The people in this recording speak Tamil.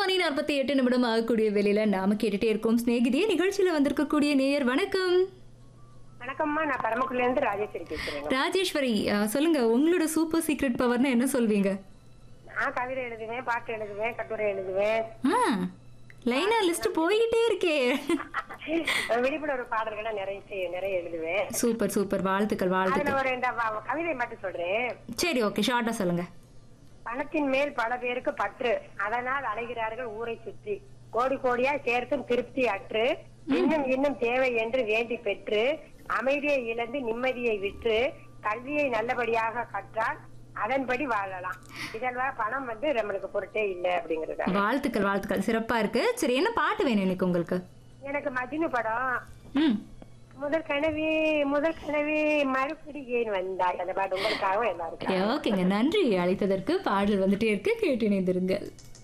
மணி நாற்பத்தி எட்டு நிமிடம் ஆகக்கூடிய வேலையில நாம கேட்டுட்டே இருக்கோம் சிநேகிதியே நிகழ்ச்சியில வந்திருக்கக்கூடிய நேயர் வணக்கம் வணக்கம்மா நான் பரமக்குடில இருந்து ராஜேஸ்வரி பேசுறேன் ராஜேஸ்வரி அஹ், சொல்லுங்க உங்களோட சூப்பர் சீக்ரெட் பவர்னா என்ன சொல்வீங்க நான் கவிதை எழுதுவேன் பாட்டு எழுதுவேன் கட்டுரை எழுதுவேன் ஆ லைனா லிஸ்ட் போய்கிட்டே இருக்கே விழிப்புணர்வு பாடல்களை நிறைய செய்- நிறைய எழுதுவேன் சூப்பர் சூப்பர் வாழ்த்துக்கள் அதுல வாழ்த்துக்கள் ஒரு இந்த வ- கவிதை மட்டும் சொல்றேன் சரி ஓகே ஷார்ட்டா சொல்லுங்க பணத்தின் மேல் பல பேருக்கு பற்று அதனால் அலைகிறார்கள் ஊரை சுற்றி கோடி கோடியா சேர்த்தும் திருப்தி அற்று இன்னும் இன்னும் தேவை என்று வேண்டி பெற்று அமைதியை இழந்து நிம்மதியை விற்று கல்வியை நல்லபடியாக கற்றால் அதன்படி வாழலாம் இதெல்லாம் பணம் வந்து நம்மளுக்கு பொருட்டே இல்லை அப்படிங்கறத வாழ்த்துக்கள் வாழ்த்துக்கள் சிறப்பா இருக்கு சரி என்ன பாட்டு வேணும் இன்னைக்கு உங்களுக்கு எனக்கு மஜ்னு படம் ம் முதல் கனவே முதல் கனவே மறுபடி ஏன் வந்தாய் அந்த பாட்டு உங்களுக்காகவும் எல்லாருக்கும் ஓகேங்க நன்றி அழைத்ததற்கு பாடல் வந்துட்டே இருக்கு கேட்டு இணைந்திருங்கள்